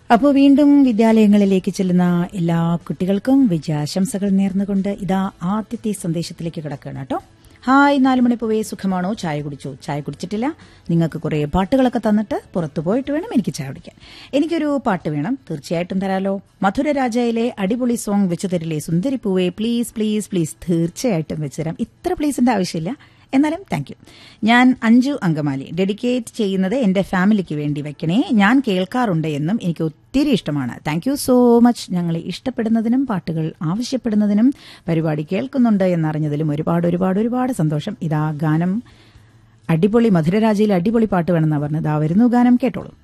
അപ്പോൾ വീണ്ടും വിദ്യാലയങ്ങളിലേക്ക് ചെല്ലുന്ന എല്ലാ കുട്ടികൾക്കും വിജയാശംസകൾ നേർന്നുകൊണ്ട് ഇതാ ആദ്യത്തെ സന്ദേശത്തിലേക്ക് കിടക്കുകയാണ് കേട്ടോ ഹായ് നാല് മണിപ്പൂവേ സുഖമാണോ ചായ കുടിച്ചു ചായ കുടിച്ചിട്ടില്ല നിങ്ങൾക്ക് കുറേ പാട്ടുകളൊക്കെ തന്നിട്ട് പുറത്തു പോയിട്ട് വേണം എനിക്ക് ചായ കുടിക്കാൻ എനിക്കൊരു പാട്ട് വേണം തീർച്ചയായിട്ടും തരാലോ മധുര രാജയിലെ അടിപൊളി സോങ് വെച്ചു തരില്ലേ സുന്ദരി പൂവേ പ്ലീസ് പ്ലീസ് പ്ലീസ് തീർച്ചയായിട്ടും വെച്ചു തരാം ഇത്ര പ്ലീസിന്റെ ആവശ്യമില്ല എന്നാലും താങ്ക് യു ഞാൻ അഞ്ജു അങ്കമാലി ഡെഡിക്കേറ്റ് ചെയ്യുന്നത് എന്റെ ഫാമിലിക്ക് വേണ്ടി വെക്കണേ ഞാൻ കേൾക്കാറുണ്ട് എന്നും എനിക്ക് ഒത്തിരി ഇഷ്ടമാണ് താങ്ക് യു സോ മച്ച് ഞങ്ങളെ ഇഷ്ടപ്പെടുന്നതിനും പാട്ടുകൾ ആവശ്യപ്പെടുന്നതിനും പരിപാടി കേൾക്കുന്നുണ്ട് എന്നറിഞ്ഞതിലും ഒരുപാട് ഒരുപാട് ഒരുപാട് സന്തോഷം ഇതാ ഗാനം അടിപൊളി മധുരരാജയിൽ അടിപൊളി പാട്ട് വേണമെന്നാണ് പറഞ്ഞത് ആ വരുന്നു ഗാനം കേട്ടോളൂ